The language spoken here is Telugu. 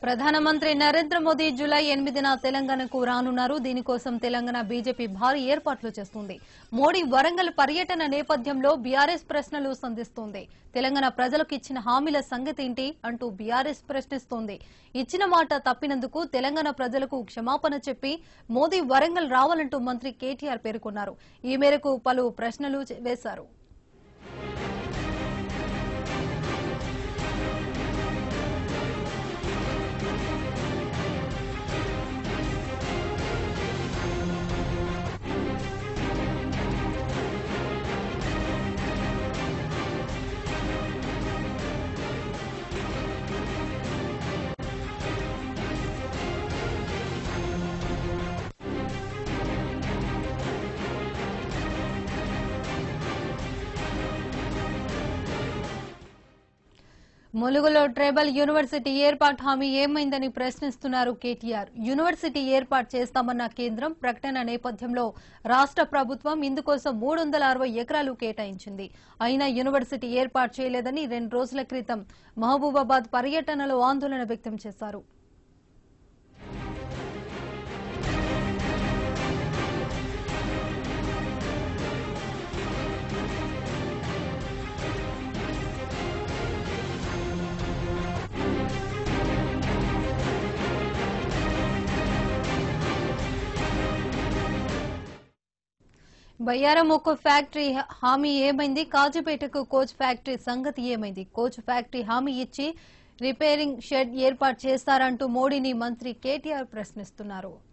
ప్రధానమంత్రి నరేంద్ర మోదీ జూలై ఎనిమిదిన తెలంగాణకు రానున్నారు దీనికోసం తెలంగాణ బీజేపీ భారీ ఏర్పాట్లు చేస్తుంది మోడీ వరంగల్ పర్యటన నేపథ్యంలో బీఆర్ఎస్ ప్రశ్నలు సంధిస్తోంది తెలంగాణ ప్రజలకు ఇచ్చిన హామీల సంగతి ఏంటి అంటూ బీఆర్ఎస్ ప్రశ్నిస్తోంది ఇచ్చిన మాట తప్పినందుకు తెలంగాణ ప్రజలకు క్షమాపణ చెప్పి మోదీ వరంగల్ రావాలంటూ మంత్రి కేటీఆర్ పేర్కొన్నారు ఈ మేరకు పలు ప్రశ్నలు చే- వేశారు ములుగులో ట్రైబల్ యూనివర్సిటీ ఏర్పాటు హామీ ఏమైందని ప్రశ్నిస్తున్నారు కేటీఆర్ యూనివర్సిటీ ఏర్పాటు చేస్తామన్న కేంద్రం ప్రకటన నేపథ్యంలో రాష్ట్ర ప్రభుత్వం ఇందుకోసం మూడు వందల అరవై ఎకరాలు కేటాయించింది అయినా యూనివర్సిటీ ఏర్పాటు చేయలేదని రెండు రోజుల క్రితం మహబూబాబాద్ పర్యటనలో ఆందోళన వ్యక్తం చేశారు బయ్యారం ఒక ఫ్యాక్టరీ హామీ ఏమైంది కాజుపేటకు కోచ్ ఫ్యాక్టరీ సంగతి ఏమైంది కోచ్ ఫ్యాక్టరీ హామీ ఇచ్చి రిపేరింగ్ షెడ్ ఏర్పాటు చేస్తారంటూ మోడీని మంత్రి కేటీఆర్ ప్రశ్నిస్తున్నారు